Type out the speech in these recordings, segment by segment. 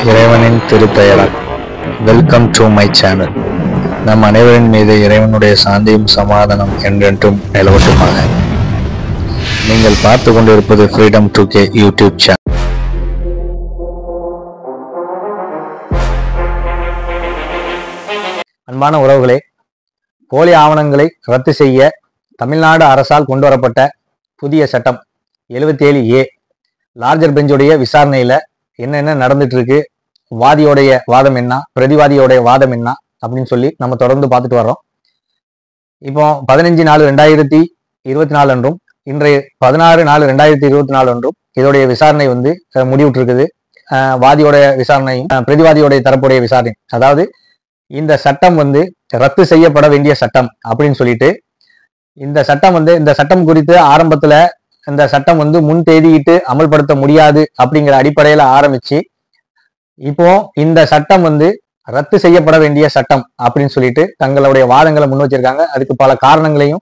இறைவனின் திருப்பெயரால் welcome to my channel நம் அனைவரின் மீது இறைவனுடைய சாந்தியும் சமாதானம் என்றென்றும் நிலவட்டுமாக நீங்கள் பார்த்து கொண்டிருப்பது freedom to K YouTube channel அன்பான உறவுகளே போலி ஆவணங்களை ரத்து செய்ய தமிழ்நாடு அரசால் கொண்டு வரப்பட்ட புதிய சட்டம் 77 ஏழு ஏ லார்ஜர் பெஞ்சோடைய விசாரணையில என்னென்ன நடந்துட்டு இருக்கு வாதியோடைய வாதம் என்ன பிரதிவாதியோடைய வாதம் என்ன அப்படின்னு சொல்லி நம்ம தொடர்ந்து பார்த்துட்டு வர்றோம் இப்போ பதினஞ்சு நாலு ரெண்டாயிரத்தி இருபத்தி நாலு அன்றும் இன்றைய பதினாறு நாலு ரெண்டாயிரத்தி இருபத்தி நாலு அன்றும் இதோடைய விசாரணை வந்து அஹ், முடிவுற்று இருக்குது அஹ், வாதியோடைய விசாரணையும் அஹ், பிரதிவாதியோடைய தரப்புடைய விசாரணை அதாவது இந்த சட்டம் வந்து ரத்து செய்யப்பட வேண்டிய சட்டம் அப்படின்னு சொல்லிட்டு இந்த சட்டம் வந்து இந்த சட்டம் குறித்து ஆரம்பத்துல இந்த சட்டம் வந்து முன் தேதியிட்டு அமல்படுத்த முடியாது அப்படிங்கிற அடிப்படையில ஆரம்பிச்சு இப்போ இந்த சட்டம் வந்து ரத்து செய்யப்பட வேண்டிய சட்டம் அப்படின்னு சொல்லிட்டு தங்களுடைய வாதங்களை முன் வச்சிருக்காங்க அதுக்கு பல காரணங்களையும்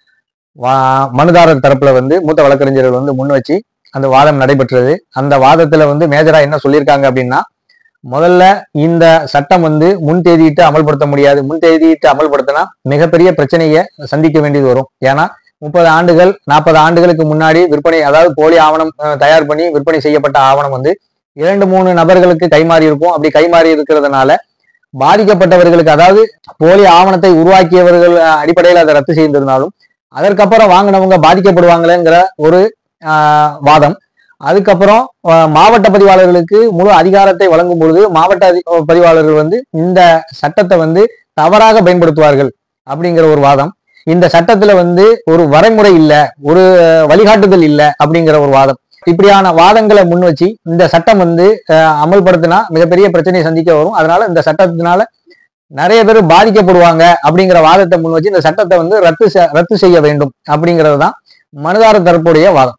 வா- மனுதாரர் தரப்புல வந்து மூத்த வழக்கறிஞர்கள் வந்து முன் வச்சு அந்த வாதம் நடைபெற்றது அந்த வாதத்துல வந்து மேஜரா என்ன சொல்லியிருக்காங்க அப்படின்னா முதல்ல இந்த சட்டம் வந்து முன் தேதியிட்டு அமல்படுத்த முடியாது முன் தேதியிட்டு அமல்படுத்தினா மிகப்பெரிய பிரச்சனையை சந்திக்க வேண்டியது வரும் ஏன்னா முப்பது ஆண்டுகள் நாற்பது ஆண்டுகளுக்கு முன்னாடி விற்பனை அதாவது போலி ஆவணம் அஹ், தயார் பண்ணி விற்பனை செய்யப்பட்ட ஆவணம் வந்து இரண்டு மூணு நபர்களுக்கு கைமாறி இருக்கும் அப்படி கைமாறி இருக்கிறதுனால பாதிக்கப்பட்டவர்களுக்கு அதாவது போலி ஆவணத்தை உருவாக்கியவர்கள் அஹ், அடிப்படையில் அதை ரத்து செய்திருந்தாலும் அதற்கப்புறம் வாங்கினவங்க பாதிக்கப்படுவாங்களேங்கிற ஒரு ஆஹ், வாதம் அதுக்கப்புறம் அஹ், மாவட்ட பதிவாளர்களுக்கு முழு அதிகாரத்தை வழங்கும் பொழுது மாவட்ட அதி- பதிவாளர்கள் வந்து இந்த சட்டத்தை வந்து தவறாக பயன்படுத்துவார்கள் அப்படிங்கிற ஒரு வாதம் இந்த சட்டத்துல வந்து ஒரு வரைமுறை இல்ல ஒரு அஹ், வழிகாட்டுதல் இல்ல அப்படிங்கிற ஒரு வாதம் இப்படியான வாதங்களை முன் வச்சு இந்த சட்டம் வந்து அஹ், அமல்படுத்தினா மிகப்பெரிய பிரச்சனையை சந்திக்க வரும் அதனால இந்த சட்டத்தினால நிறைய பேர் பாதிக்கப்படுவாங்க அப்படிங்கிற வாதத்தை முன் வச்சு இந்த சட்டத்தை வந்து ரத்து செ- ரத்து செய்ய வேண்டும் அப்படிங்கிறது தான் மனுதாரர் தரப்புடைய வாதம்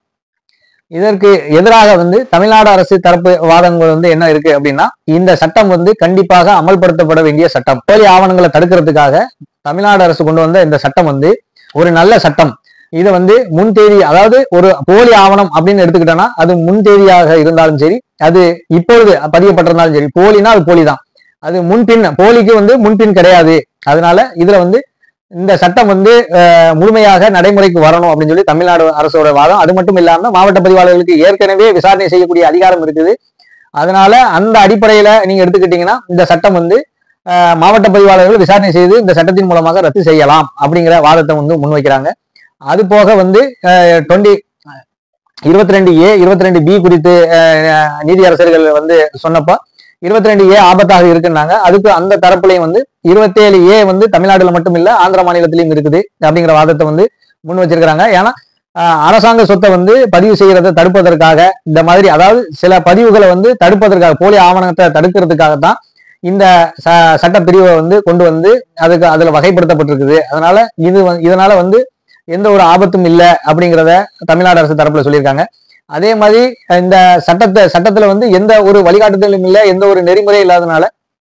இதற்கு எதிராக வந்து தமிழ்நாடு அரசு தரப்பு வாதங்கள் வந்து என்ன இருக்கு அப்படின்னா இந்த சட்டம் வந்து கண்டிப்பாக அமல்படுத்தப்பட வேண்டிய சட்டம் போலி ஆவணங்களை தடுக்கிறதுக்காக தமிழ்நாடு அரசு கொண்டு வந்த இந்த சட்டம் வந்து ஒரு நல்ல சட்டம் இதை வந்து முன் தேதி அதாவது ஒரு போலி ஆவணம் அப்படின்னு எடுத்துக்கிட்டோம்னா அது முன் தேதியாக இருந்தாலும் சரி அது இப்பொழுது பதியப்பட்டிருந்தாலும் சரி போலினா அது போலி தான் அது முன்பின் போலிக்கு வந்து முன்பின் கிடையாது அதனால இதுல வந்து இந்த சட்டம் வந்து அஹ், முழுமையாக நடைமுறைக்கு வரணும் அப்படின்னு சொல்லி தமிழ்நாடு அரசோட வாதம் அது மட்டும் இல்லாம மாவட்ட பதிவாளர்களுக்கு ஏற்கனவே விசாரணை செய்யக்கூடிய அதிகாரம் இருக்குது அதனால அந்த அடிப்படையில நீங்க எடுத்துக்கிட்டீங்கன்னா இந்த சட்டம் வந்து அஹ், மாவட்ட பதிவாளர்கள் விசாரணை செய்து இந்த சட்டத்தின் மூலமாக ரத்து செய்யலாம் அப்படிங்கிற வாதத்தை வந்து முன்வைக்கிறாங்க அது போக வந்து டுவெண்ட்டி இருபத்தி ரெண்டு ஏ இருபத்தி ரெண்டு பி குறித்து அஹ், நீதியரசர்கள் வந்து சொன்னப்போ இருபத்தி ரெண்டு ஏ ஆபத்தாக இருக்குன்னாங்க அதுக்கு அந்த தரப்புலையும் வந்து இருபத்தேழு ஏ வந்து தமிழ்நாடுல மட்டும் இல்ல ஆந்திர மாநிலத்திலையும் இருக்குது அப்படிங்கிற வாதத்தை வந்து முன் வச்சிருக்கிறாங்க ஏன்னா அஹ், அரசாங்க சொத்தை வந்து பதிவு செய்யறதை தடுப்பதற்காக இந்த மாதிரி அதாவது சில பதிவுகளை வந்து தடுப்பதற்காக போலி ஆவணத்தை தடுக்கிறதுக்காகத்தான் இந்த ச- சட்ட பிரிவை வந்து கொண்டு வந்து அதுக்கு அதுல வகைப்படுத்தப்பட்டிருக்குது அதனால இது வந்து- இதனால வந்து எந்த ஒரு ஆபத்தும் இல்லை அப்படிங்கிறத தமிழ்நாடு அரசு தரப்புல சொல்லியிருக்காங்க அதே மாதிரி இந்த சட்டத்தை சட்டத்துல வந்து எந்த ஒரு வழிகாட்டுதலும் இல்லை எந்த ஒரு நெறிமுறை இல்லாதனால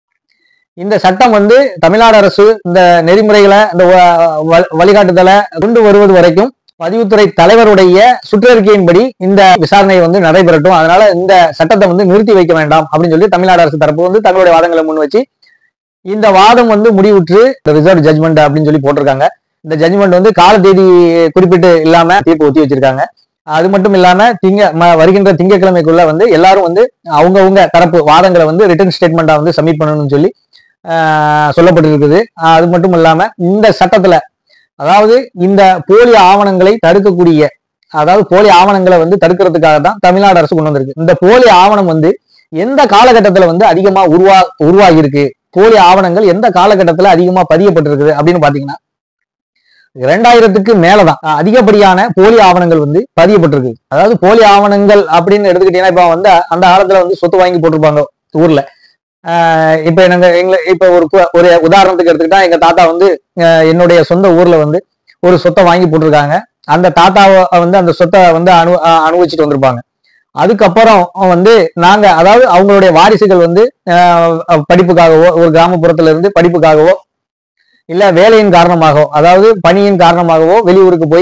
இந்த சட்டம் வந்து தமிழ்நாடு அரசு இந்த நெறிமுறைகளை இந்த வ- வ- வழிகாட்டுதலை கொண்டு வருவது வரைக்கும் பதிவுத்துறை தலைவருடைய சுற்றறிக்கையின்படி இந்த விசாரணை வந்து நடைபெறட்டும் அதனால இந்த சட்டத்தை வந்து நிறுத்தி வைக்க வேண்டாம் அப்படின்னு சொல்லி தமிழ்நாடு அரசு தரப்பு வந்து தங்களுடைய வாதங்களை முன் வச்சு இந்த வாதம் வந்து முடிவுற்று ரிசர்வ் ஜட்மெண்ட் அப்படின்னு சொல்லி போட்டிருக்காங்க இந்த ஜட்மெண்ட் வந்து கால தேதி குறிப்பிட்டு இல்லாம தீர்ப்பு ஒத்தி வச்சிருக்காங்க அது மட்டும் இல்லாம திங்க ம- வருகின்ற திங்கட்கிழமைக்குள்ள வந்து எல்லாரும் வந்து அவங்கவங்க தரப்பு வாதங்களை வந்து ரிட்டர்ன் ஸ்டேட்மெண்டா வந்து சப்மிட் பண்ணணும்னு சொல்லி ஆஹ், சொல்லப்பட்டிருக்குது ஆஹ், அது மட்டும் இல்லாம இந்த சட்டத்துல அதாவது இந்த போலி ஆவணங்களை தடுக்கக்கூடிய அதாவது போலி ஆவணங்களை வந்து தடுக்கிறதுக்காக தான் தமிழ்நாடு அரசு கொண்டு வந்திருக்கு இந்த போலி ஆவணம் வந்து எந்த காலகட்டத்துல வந்து அதிகமா உருவா உருவாகி இருக்கு போலி ஆவணங்கள் எந்த காலகட்டத்துல அதிகமா பதியப்பட்டிருக்குது அப்படின்னு பாத்தீங்கன்னா இரண்டாயிரத்துக்கு மேலதான் அஹ், அதிகப்படியான போலி ஆவணங்கள் வந்து பதியப்பட்டிருக்கு அதாவது போலி ஆவணங்கள் அப்படின்னு எடுத்துக்கிட்டீங்கன்னா இப்ப வந்து அந்த காலத்துல வந்து சொத்து வாங்கி போட்டிருப்பாங்க ஊர்ல ஆஹ் இப்ப நாங்க எங்களை இப்ப ஒரு கு- ஒரு உதாரணத்துக்கு எடுத்துக்கிட்டா எங்க தாத்தா வந்து அஹ், என்னுடைய சொந்த ஊர்ல வந்து ஒரு சொத்தை வாங்கி போட்டிருக்காங்க அந்த தாத்தாவை வந்து அந்த சொத்தை வந்து அனு அஹ், அனுபவிச்சுட்டு வந்திருப்பாங்க அதுக்கப்புறம் வந்து நாங்க அதாவது அவங்களுடைய வாரிசுகள் வந்து அஹ், படிப்புக்காகவோ ஒரு கிராமப்புறத்துல இருந்து படிப்புக்காகவோ இல்ல வேலையின் காரணமாகவோ அதாவது பணியின் காரணமாகவோ வெளியூருக்கு போய்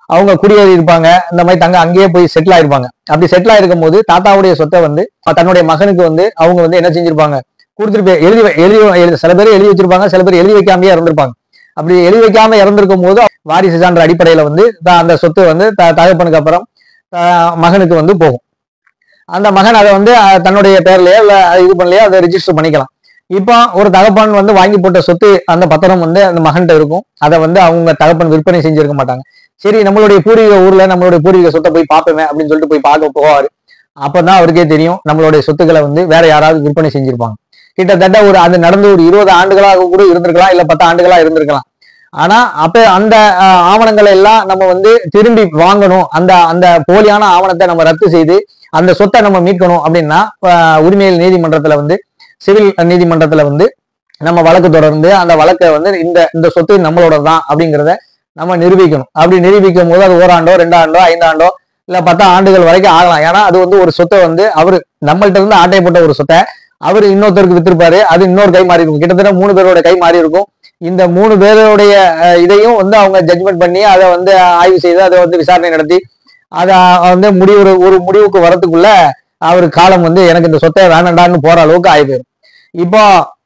அவங்க குடியேறி இருப்பாங்க இந்த மாதிரி தங்க அங்கேயே போய் செட்டில் ஆயிருப்பாங்க அப்படி செட்டில் ஆயிருக்கும் போது தாத்தாவுடைய சொத்தை வந்து தன்னுடைய மகனுக்கு வந்து அவங்க வந்து என்ன செஞ்சிருப்பாங்க கொடுத்துட்டு போய் எழுதி வை- எழுதி எழுதி- சில பேர் எழுதி வச்சிருப்பாங்க சில பேர் எழுதி வைக்காமயே இறந்திருப்பாங்க அப்படி எழுதி வைக்காம இறந்திருக்கும் போது வாரிசு சான்ற அடிப்படையில வந்து த- அந்த சொத்து வந்து த- தகப்பனுக்கு அப்புறம் த- மகனுக்கு வந்து போகும் அந்த மகன் அதை வந்து அஹ், தன்னுடைய பேர்லயோ இல்ல அது இது பண்ணலையோ அதை ரிஜிஸ்டர் பண்ணிக்கலாம் இப்போ ஒரு தகப்பன் வந்து வாங்கி போட்ட சொத்து அந்த பத்திரம் வந்து அந்த மகன்கிட்ட இருக்கும் அதை வந்து அவங்க தகப்பன் விற்பனை செஞ்சிருக்க மாட்டாங்க சரி நம்மளுடைய பூர்வீக ஊர்ல நம்மளுடைய பூர்வீக சொத்தை போய் பார்ப்போமே அப்படின்னு சொல்லிட்டு போய் பார்க்க போவாரு அப்பதான் அவருக்கே தெரியும் நம்மளுடைய சொத்துக்களை வந்து வேற யாராவது விற்பனை செஞ்சிருப்பாங்க கிட்டத்தட்ட ஒரு அது நடந்து ஒரு இருபது ஆண்டுகளாக கூட இருந்திருக்கலாம் இல்ல பத்து ஆண்டுகளா இருந்திருக்கலாம் ஆனா அப்ப அந்த அஹ், ஆவணங்களை எல்லாம் நம்ம வந்து திரும்பி வாங்கணும் அந்த அந்த போலியான ஆவணத்தை நம்ம ரத்து செய்து அந்த சொத்தை நம்ம மீட்கணும் அப்படின்னா அஹ், உரிமையியல் நீதிமன்றத்துல வந்து சிவில் நீதிமன்றத்துல வந்து நம்ம வழக்கு தொடர்ந்து அந்த வழக்கை வந்து இந்த இந்த சொத்து நம்மளோட தான் அப்படிங்கிறத நம்ம நிரூபிக்கணும் அப்படி நிரூபிக்கும் போது அது ஓராண்டோ ரெண்டாண்டோ ஐந்தாண்டோ இல்ல பத்து ஆண்டுகள் வரைக்கும் ஆகலாம் ஏன்னா அது வந்து ஒரு சொத்தை வந்து அவரு நம்மள்ட்ட இருந்து ஆட்டைப்பட்ட ஒரு சொத்தை அவர் இன்னொருத்தருக்கு வித்திருப்பாரு அது இன்னொரு கை மாறி இருக்கும் கிட்டத்தட்ட மூணு பேரோட கை மாறி இருக்கும் இந்த மூணு பேருடைய அஹ், இதையும் வந்து அவங்க ஜட்ஜ்மெண்ட் பண்ணி அதை வந்து ஆய்வு செய்து அதை வந்து விசாரணை நடத்தி அதை வந்து முடிவு ஒரு- ஒரு முடிவுக்கு வரதுக்குள்ள அவர் காலம் வந்து எனக்கு இந்த சொத்தை வேணாண்டான்னு போற அளவுக்கு ஆகி போயிடும் இப்போ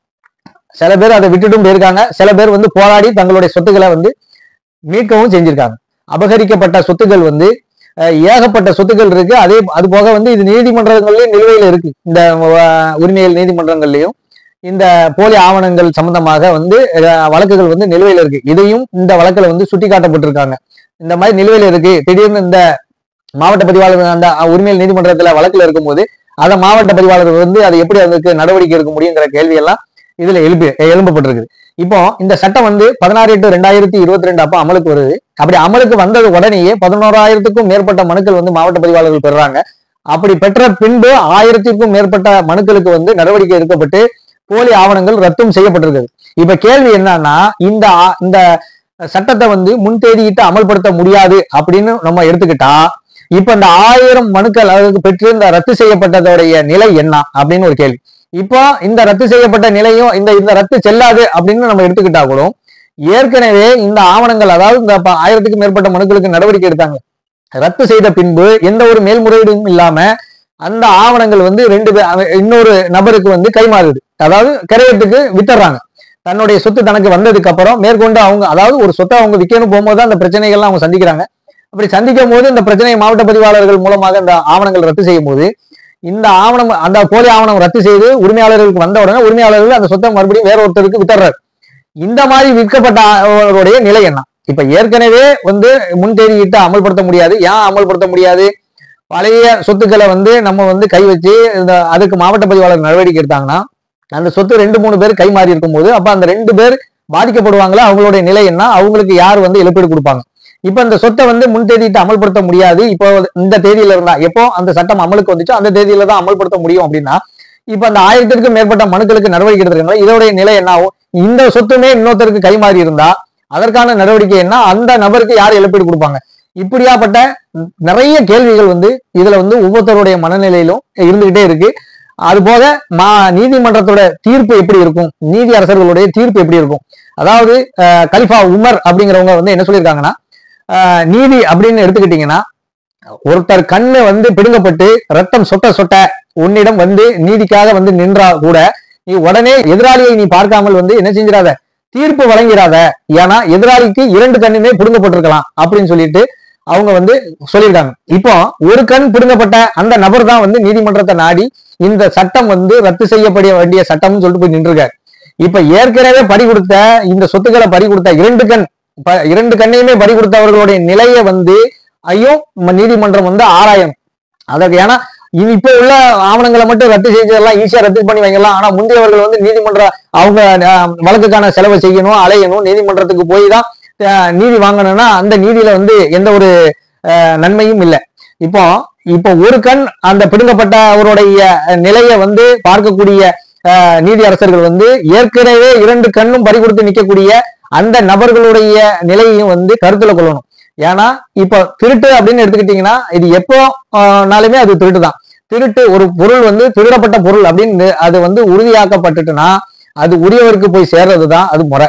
சில பேர் அதை விட்டுட்டும் போயிருக்காங்க சில பேர் வந்து போராடி தங்களுடைய சொத்துக்களை வந்து மீட்கவும் செஞ்சிருக்காங்க அபகரிக்கப்பட்ட சொத்துக்கள் வந்து அஹ், ஏகப்பட்ட சொத்துக்கள் இருக்கு அதே அது போக வந்து இது நீதிமன்றங்கள்லயும் நிலுவையில் இருக்கு இந்த அஹ், உரிமையியல் நீதிமன்றங்கள்லயும் இந்த போலி ஆவணங்கள் சம்பந்தமாக வந்து அஹ், வழக்குகள் வந்து நிலுவையில் இருக்கு இதையும் இந்த வழக்குல வந்து சுட்டிக்காட்டப்பட்டிருக்காங்க இந்த மாதிரி நிலுவையில் இருக்கு திடீர்னு இந்த மாவட்ட பதிவாளர் அந்த உரிமையியல் நீதிமன்றத்துல வழக்குல இருக்கும்போது அதை மாவட்ட பதிவாளர் வந்து அது எப்படி அதுக்கு நடவடிக்கை எடுக்க முடியுங்கிற கேள்வி எல்லாம் இதுல எழுப்பி எழும்பப்பட்டிருக்குது இப்போ இந்த சட்டம் வந்து பதினாறு எட்டு ரெண்டாயிரத்தி இருபத்தி ரெண்டு அப்போ அமலுக்கு வருது அப்படி அமலுக்கு வந்தது உடனேயே பதினோராயிரத்துக்கும் மேற்பட்ட மனுக்கள் வந்து மாவட்ட பதிவாளர்கள் பெறுறாங்க அப்படி பெற்ற பின்பு ஆயிரத்திற்கும் மேற்பட்ட மனுக்களுக்கு வந்து நடவடிக்கை எடுக்கப்பட்டு போலி ஆவணங்கள் ரத்தும் செய்யப்பட்டிருக்குது இப்ப கேள்வி என்னன்னா இந்த ஆ- இந்த சட்டத்தை வந்து முன்தேதியிட்டு அமல்படுத்த முடியாது அப்படின்னு நம்ம எடுத்துக்கிட்டா இப்ப இந்த ஆயிரம் மனுக்கள் அதுக்கு பெற்று இந்த ரத்து செய்யப்பட்டதோடைய நிலை என்ன அப்படின்னு ஒரு கேள்வி இப்போ இந்த ரத்து செய்யப்பட்ட நிலையும் இந்த இந்த ரத்து செல்லாது அப்படின்னு நம்ம எடுத்துக்கிட்டா கூட ஏற்கனவே இந்த ஆவணங்கள் அதாவது இந்த ப- ஆயிரத்துக்கும் மேற்பட்ட மனுக்களுக்கு நடவடிக்கை எடுத்தாங்க ரத்து செய்த பின்பு எந்த ஒரு மேல்முறையீடும் இல்லாம அந்த ஆவணங்கள் வந்து ரெண்டு பேர் அவ- இன்னொரு நபருக்கு வந்து கைமாறுது அதாவது கிரயத்துக்கு வித்துறாங்க தன்னுடைய சொத்து தனக்கு வந்ததுக்கு அப்புறம் மேற்கொண்டு அவங்க அதாவது ஒரு சொத்தை அவங்க விற்கணும் போகும்போது அந்த பிரச்சனைகள்லாம் அவங்க சந்திக்கிறாங்க அப்படி சந்திக்கும் போது இந்த பிரச்சனையை மாவட்ட பதிவாளர்கள் மூலமாக இந்த ஆவணங்கள் ரத்து செய்யும் போது இந்த ஆவணம் அந்த போலி ஆவணம் ரத்து செய்து உரிமையாளர்களுக்கு வந்த உடனே உரிமையாளர்கள் அந்த சொத்தை மறுபடியும் வேற ஒருத்தருக்கு வித்தர்றாரு இந்த மாதிரி விற்கப்பட்ட அவருடைய நிலை என்ன இப்ப ஏற்கனவே வந்து முன்தேதியிட்டு அமல்படுத்த முடியாது ஏன் அமல்படுத்த முடியாது பழைய சொத்துக்களை வந்து நம்ம வந்து கை வச்சு இந்த அதுக்கு மாவட்ட பதிவாளர் நடவடிக்கை எடுத்தாங்கன்னா அந்த சொத்து ரெண்டு மூணு பேர் கை மாறி இருக்கும்போது அப்ப அந்த ரெண்டு பேர் பாதிக்கப்படுவாங்களா அவங்களுடைய நிலை என்ன அவங்களுக்கு யார் வந்து இழப்பீடு கொடுப்பாங்க இப்ப இந்த சொத்தை வந்து முன்தேதிட்டு அமல்படுத்த முடியாது இப்போ இந்த தேதியில இருந்தா எப்போ அந்த சட்டம் அமலுக்கு வந்துச்சோ அந்த தேதியில தான் அமல்படுத்த முடியும் அப்படின்னா இப்ப அந்த ஆயிரத்திற்கும் மேற்பட்ட மனுக்களுக்கு நடவடிக்கை எடுத்திருக்காங்களா இதோடைய நிலை என்ன ஆகும் இந்த சொத்துமே இன்னொருத்தருக்கு கைமாறி இருந்தா அதற்கான நடவடிக்கை என்ன அந்த நபருக்கு யார் இழப்பீடு கொடுப்பாங்க இப்படியாப்பட்ட நிறைய கேள்விகள் வந்து இதுல வந்து ஒவ்வொருத்தருடைய மனநிலையிலும் இருந்துகிட்டே இருக்கு அது போக மா நீதிமன்றத்தோட தீர்ப்பு எப்படி இருக்கும் நீதி அரசர்களுடைய தீர்ப்பு எப்படி இருக்கும் அதாவது அஹ், கலிஃபா உமர் அப்படிங்கிறவங்க வந்து என்ன சொல்லியிருக்காங்கன்னா அஹ், நீதி அப்படின்னு எடுத்துக்கிட்டீங்கன்னா ஒருத்தர் கண்ணு வந்து பிடுங்கப்பட்டு ரத்தம் சொட்ட சொட்ட உன்னிடம் வந்து நீதிக்காக வந்து நின்றா கூட நீ உடனே எதிராளியை நீ பார்க்காமல் வந்து என்ன செஞ்சிடாத தீர்ப்பு வழங்கிறாத ஏன்னா எதிராளிக்கு இரண்டு கண்ணுமே பிடுங்கப்பட்டிருக்கலாம் அப்படின்னு சொல்லிட்டு அவங்க வந்து சொல்லியிருக்காங்க இப்போ ஒரு கண் பிடுங்கப்பட்ட அந்த நபர் தான் வந்து நீதிமன்றத்தை நாடி இந்த சட்டம் வந்து ரத்து செய்யப்பட வேண்டிய சட்டம்னு சொல்லிட்டு போய் நின்றுருக்காரு இப்ப ஏற்கனவே பறி கொடுத்த இந்த சொத்துக்களை பறி கொடுத்த இரண்டு கண் ப- இரண்டு கண்ணையுமே பறி கொடுத்தவர்களுடைய நிலையை வந்து ஐயோ ம- நீதிமன்றம் வந்து ஆராயணும் அதற்கு ஏன்னா இனி இப்ப உள்ள ஆவணங்களை மட்டும் ரத்து செஞ்சதெல்லாம் ஈஸியா ரத்து பண்ணி வைக்கலாம் ஆனா முந்தையவர்கள் வந்து நீதிமன்ற அவங்க அஹ், வழக்குக்கான செலவை செய்யணும் அலையணும் நீதிமன்றத்துக்கு போய் தான் அஹ், நீதி வாங்கணும்னா அந்த நீதியில வந்து எந்த ஒரு அஹ், நன்மையும் இல்லை இப்போ இப்போ ஒரு கண் அந்த பிடுங்கப்பட்டவருடைய நிலையை வந்து பார்க்கக்கூடிய அஹ், நீதி அரசர்கள் வந்து ஏற்கனவே இரண்டு கண்ணும் பறி கொடுத்து நிற்கக்கூடிய அந்த நபர்களுடைய நிலையையும் வந்து கருத்துல கொள்ளணும் ஏன்னா இப்போ திருட்டு அப்படின்னு எடுத்துக்கிட்டீங்கன்னா இது எப்போ ஆஹ், நாளுமே அது திருட்டு தான் திருட்டு ஒரு பொருள் வந்து திருடப்பட்ட பொருள் அப்படின்னு அது வந்து உறுதியாக்கப்பட்டுட்டுனா அது உரியவருக்கு போய் சேர்றது தான் அது முறை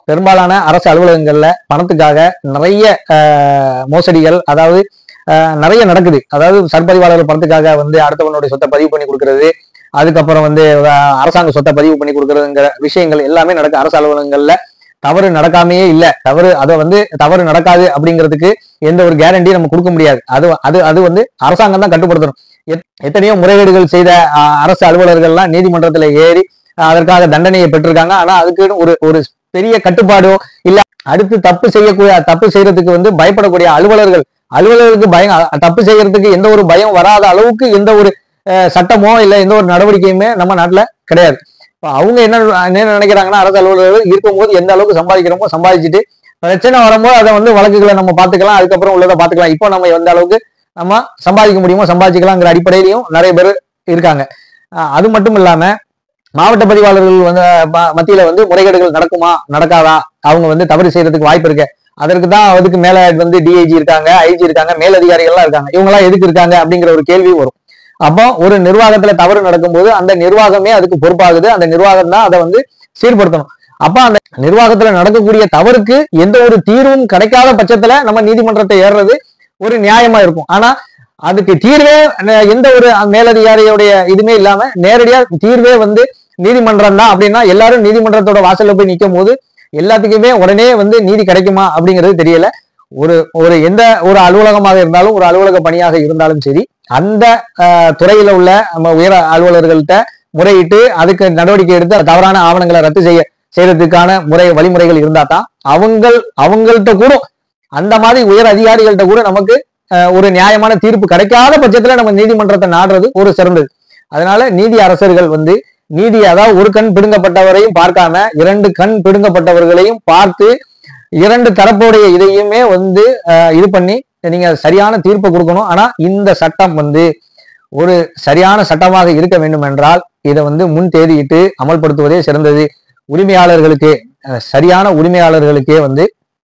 பெரும்பாலான அரசு அலுவலகங்கள்ல பணத்துக்காக நிறைய அஹ், மோசடிகள் அதாவது அஹ், நிறைய நடக்குது அதாவது சர்பதிவாளர்கள் பணத்துக்காக வந்து அடுத்தவனுடைய சொத்தை பதிவு பண்ணி கொடுக்கறது அதுக்கப்புறம் வந்து அஹ், அரசாங்க சொத்தை பதிவு பண்ணி கொடுக்கறதுங்கிற விஷயங்கள் எல்லாமே நடக்கு அரசு அலுவலகங்கள்ல தவறு நடக்காமையே இல்ல தவறு அதை வந்து தவறு நடக்காது அப்படிங்கிறதுக்கு எந்த ஒரு கேரண்டி நம்ம கொடுக்க முடியாது அது அது அது வந்து அரசாங்கம் தான் கட்டுப்படுத்தணும் எத்- எத்தனையோ முறைகேடுகள் செய்த அஹ், அரசு அலுவலர்கள்லாம் நீதிமன்றத்துல ஏறி அஹ், அதற்காக தண்டனையை பெற்றிருக்காங்க ஆனா அதுக்குன்னு ஒரு ஒரு பெரிய கட்டுப்பாடோ இல்ல அடுத்து தப்பு செய்யக்கூடிய தப்பு செய்யறதுக்கு வந்து பயப்படக்கூடிய அலுவலர்கள் அலுவலர்களுக்கு பயம் அ- தப்பு செய்யறதுக்கு எந்த ஒரு பயம் வராத அளவுக்கு எந்த ஒரு அஹ், சட்டமோ இல்ல எந்த ஒரு நடவடிக்கையுமே நம்ம நாட்டுல கிடையாது இப்ப அவங்க என்ன என்ன நினைக்கிறாங்கன்னா அரசு அலுவலர்கள் இருக்கும்போது எந்த அளவுக்கு சம்பாதிக்கிறோமோ சம்பாதிச்சுட்டு பிரச்சனை வரும்போது அதை வந்து வழக்குகளை நம்ம பாத்துக்கலாம் அதுக்கப்புறம் உள்ளதை பாத்துக்கலாம் இப்போ நம்ம எந்த அளவுக்கு நம்ம சம்பாதிக்க முடியுமோ சம்பாதிக்கலாங்கிற அடிப்படையிலையும் நிறைய பேர் இருக்காங்க அஹ், அது மட்டும் இல்லாம மாவட்ட பதிவாளர்கள் வந்து ம- மத்தியில வந்து முறைகேடுகள் நடக்குமா நடக்காதா அவங்க வந்து தவறு செய்யறதுக்கு வாய்ப்பு இருக்கு அதற்கு தான் அதுக்கு மேல வந்து டிஐஜி இருக்காங்க ஐஜி இருக்காங்க மேலதிகாரிகள்லாம் இருக்காங்க இவங்க எல்லாம் எதுக்கு இருக்காங்க அப்படிங்கிற ஒரு கேள்வி வரும் அப்போ ஒரு நிர்வாகத்துல தவறு நடக்கும்போது அந்த நிர்வாகமே அதுக்கு பொறுப்பாகுது அந்த நிர்வாகம் தான் அதை வந்து சீர்படுத்தணும் அப்ப அந்த நிர்வாகத்துல நடக்கக்கூடிய தவறுக்கு எந்த ஒரு தீர்வும் கிடைக்காத பட்சத்துல நம்ம நீதிமன்றத்தை ஏறுறது ஒரு நியாயமா இருக்கும் ஆனா அதுக்கு தீர்வே அஹ், எந்த ஒரு மேலதிகாரியுடைய இதுமே இல்லாம நேரடியா தீர்வே வந்து நீதிமன்றம் தான் அப்படின்னா எல்லாரும் நீதிமன்றத்தோட வாசல்ல போய் நிற்கும் போது எல்லாத்துக்குமே உடனே வந்து நீதி கிடைக்குமா அப்படிங்கிறது தெரியல ஒரு ஒரு எந்த ஒரு அலுவலகமாக இருந்தாலும் ஒரு அலுவலக பணியாக இருந்தாலும் சரி அந்த அஹ், துறையில உள்ள நம்ம உயர் அலுவலர்கள்ட்ட முறையிட்டு அதுக்கு நடவடிக்கை எடுத்து அந்த தவறான ஆவணங்களை ரத்து செய்ய செய்யறதுக்கான முறை வழிமுறைகள் இருந்தா தான் அவங்கள் அவங்கள்ட்ட கூட அந்த மாதிரி உயர் அதிகாரிகள்ட்ட கூட நமக்கு அஹ், ஒரு நியாயமான தீர்ப்பு கிடைக்காத பட்சத்துல நம்ம நீதிமன்றத்தை நாடுறது ஒரு சிறந்தது அதனால நீதி அரசர்கள் வந்து நீதி அதாவது ஒரு கண் பிடுங்கப்பட்டவரையும் பார்க்காம இரண்டு கண் பிடுங்கப்பட்டவர்களையும் பார்த்து இரண்டு தரப்புடைய இதையுமே வந்து அஹ், இது பண்ணி நீங்க சரியான தீர்ப்பு கொடுக்கணும் ஆனா இந்த சட்டம் வந்து ஒரு சரியான சட்டமாக இருக்க வேண்டும் என்றால் இதை வந்து முன் தேதியிட்டு அமல்படுத்துவதே சிறந்தது உரிமையாளர்களுக்கு அஹ், சரியான உரிமையாளர்களுக்கே வந்து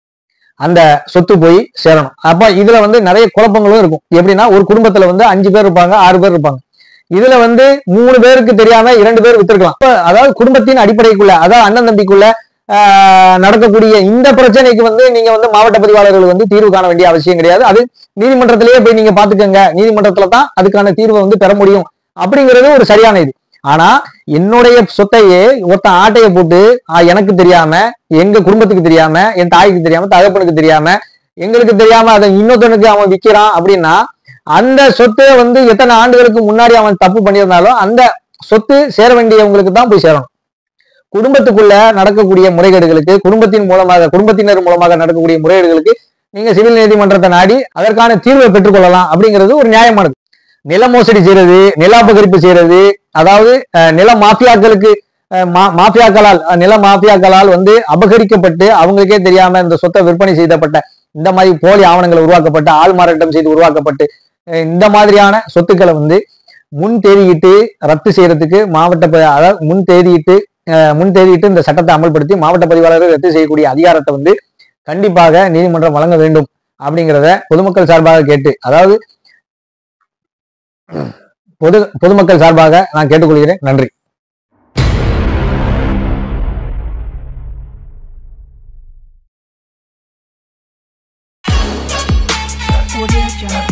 அந்த சொத்து போய் சேரணும் அப்ப இதுல வந்து நிறைய குழப்பங்களும் இருக்கும் எப்படின்னா ஒரு குடும்பத்துல வந்து அஞ்சு பேர் இருப்பாங்க ஆறு பேர் இருப்பாங்க இதுல வந்து மூணு பேருக்கு தெரியாம இரண்டு பேர் வித்திருக்கலாம் அப்ப அதாவது குடும்பத்தின் அடிப்படைக்குள்ள அதாவது அண்ணன் தம்பிக்குள்ள ஆஹ், நடக்கக்கூடிய இந்த பிரச்சனைக்கு வந்து நீங்க வந்து மாவட்ட பதிவாளர்கள் வந்து தீர்வு காண வேண்டிய அவசியம் கிடையாது அது நீதிமன்றத்திலேயே போய் நீங்க பாத்துக்கோங்க நீதிமன்றத்துல தான் அதுக்கான தீர்வை வந்து பெற முடியும் அப்படிங்கிறது ஒரு சரியான இது ஆனா என்னுடைய சொத்தையே ஒருத்தன் ஆட்டைய போட்டு ஆ, எனக்கு தெரியாம எங்க குடும்பத்துக்கு தெரியாம என் தாய்க்கு தெரியாம தகப்பனுக்கு தெரியாம எங்களுக்கு தெரியாம அதை இன்னொருத்தனுக்கு அவன் விக்கிறான் அப்படின்னா அந்த சொத்தை வந்து எத்தனை ஆண்டுகளுக்கு முன்னாடி அவன் தப்பு பண்ணியிருந்தாலும் அந்த சொத்து சேர வேண்டியவங்களுக்கு தான் போய் சேரணும் குடும்பத்துக்குள்ள நடக்கக்கூடிய முறைகேடுகளுக்கு குடும்பத்தின் மூலமாக குடும்பத்தினர் மூலமாக நடக்கக்கூடிய முறைகேடுகளுக்கு நீங்க சிவில் நீதிமன்றத்தை நாடி அதற்கான தீர்வை பெற்றுக்கொள்ளலாம் அப்படிங்கிறது ஒரு நியாயமானது நில மோசடி செய்யறது நில அபகரிப்பு செய்யறது அதாவது அஹ், நில மாஃபியாக்களுக்கு அஹ், மா- மாஃபியாக்களால் அஹ், நில மாஃபியாக்களால் வந்து அபகரிக்கப்பட்டு அவங்களுக்கே தெரியாம இந்த சொத்தை விற்பனை செய்யப்பட்ட இந்த மாதிரி போலி ஆவணங்கள் உருவாக்கப்பட்டு ஆள் மாறாட்டம் செய்து உருவாக்கப்பட்டு அஹ், இந்த மாதிரியான சொத்துக்களை வந்து முன் தேதியிட்டு ரத்து செய்யறதுக்கு மாவட்ட ப- அதாவது முன் தேதியிட்டு அஹ், முன் தேதியிட்டு இந்த சட்டத்தை அமல்படுத்தி மாவட்ட பதிவாளர்கள் ரத்து செய்யக்கூடிய அதிகாரத்தை வந்து கண்டிப்பாக நீதிமன்றம் வழங்க வேண்டும் அப்படிங்கிறத பொதுமக்கள் சார்பாக கேட்டு அதாவது பொது பொதுமக்கள் சார்பாக நான் கேட்டுக்கொள்கிறேன் நன்றி Audio Jungle.